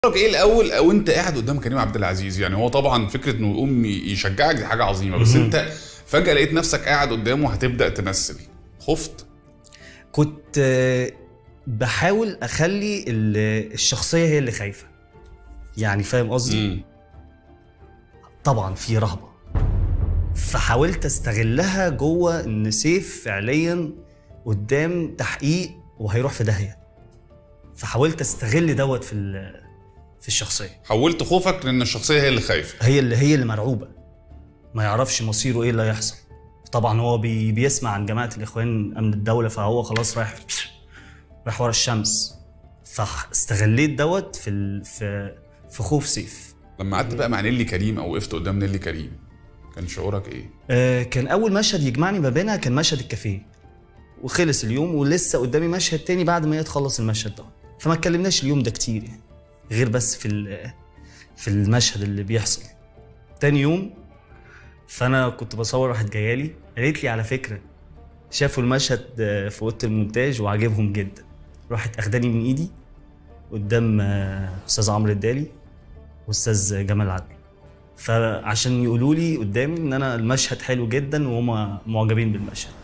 شعورك ايه الاول او انت قاعد قدام كريم عبد العزيز يعني هو طبعا فكره انه يقوم يشجعك دي حاجه عظيمه بس مهم. انت فجاه لقيت نفسك قاعد قدامه هتبدا تمثل خفت كنت آه، بحاول اخلي ال- الشخصيه هي اللي خايفه يعني فاهم قصدي مم. طبعا في رهبه فحاولت استغلها جوه ان سيف فعليا قدام تحقيق وهيروح في داهيه فحاولت استغل دوت في ال- في الشخصيه حولت خوفك لان الشخصيه هي اللي خايفه هي اللي هي اللي مرعوبه ما يعرفش مصيره ايه اللي هيحصل طبعا هو بي بيسمع عن جماعه الاخوان امن الدوله فهو خلاص رايح رايح ورا الشمس فاستغليت دوت في ال... في في خوف سيف لما قعدت بقى مع نيلي كريم او وقفت قدام نيلي كريم كان شعورك ايه آه كان اول مشهد يجمعني ما بينها كان مشهد الكافيه وخلص اليوم ولسه قدامي مشهد تاني بعد ما هي تخلص المشهد ده فما اتكلمناش اليوم ده كتير يعني غير بس في ال- في المشهد اللي بيحصل تاني يوم فانا كنت بصور راحت جايه لي قالت لي على فكره شافوا المشهد آه، في اوضه المونتاج وعجبهم جدا راحت اخداني من ايدي قدام آه، استاذ عمرو الدالي واستاذ جمال عدلي فعشان يقولوا لي قدامي ان انا المشهد حلو جدا وهم معجبين بالمشهد